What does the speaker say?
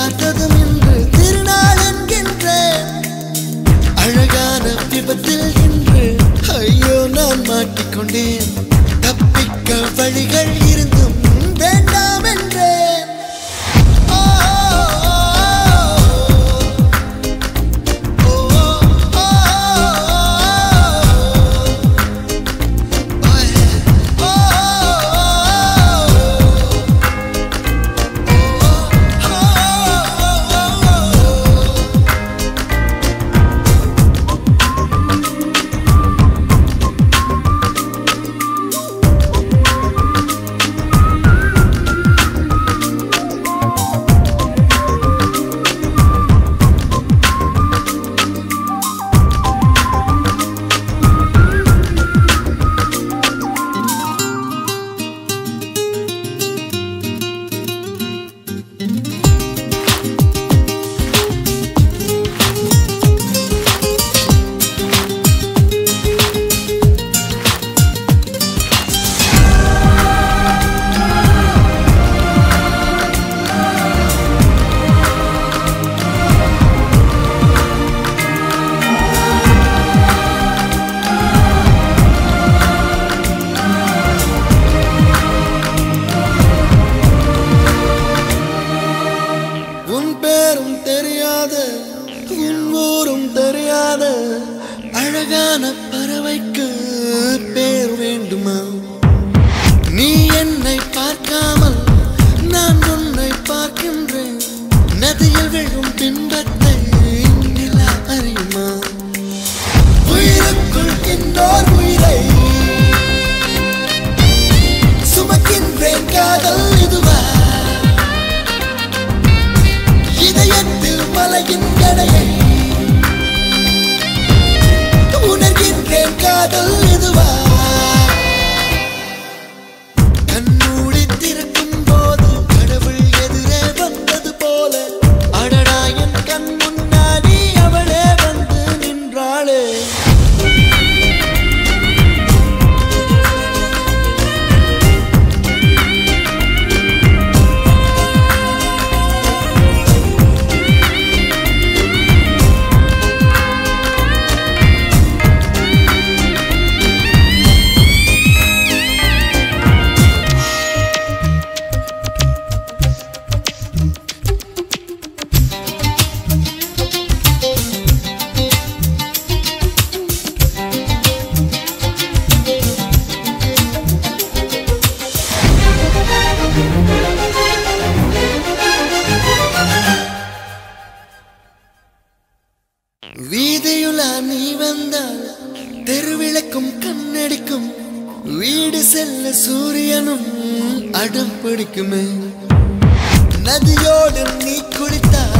பார்த்ததும் இன்று திருநாள் என்கின்றேன் அழகான விபத்தில் இன்று ஐயோ நான் மாட்டிக்கொண்டேன் தப்பிக்க வழிகள் இருந்தும் வேண்டாம் என்றேன் ஓ, ஓ, ஓ, உன் பேரும் தெரியாத உன் ஊரும் தெரியாத அழகான பறவைக்கு பேர் வேண்டுமா நீ என்னை பார்க்காமல் நான் உன்னை பார்க்கின்றேன் நதியில் விழும் பின்பத்தை நிலா அறியுமா உயிருக்குள் இன்னோர் உயிரை சுமக்கின்றேன் காதல் இதுவா இதயத்தில் மலையின் எடையை உணர்கின்றேன் காதல் இதுவா கண்மூடி திறக்கும் போது கடவுள் எதிரே வந்தது போல அடடா என் கண் முன்னாடி அவளே வந்து நின்றாளே வீதியுலா நீ வந்தால் தெருவிளக்கும் கண்ணடிக்கும் வீடு செல்ல சூரியனும் அடம் பிடிக்குமே நதியோடு நீ குளித்தால்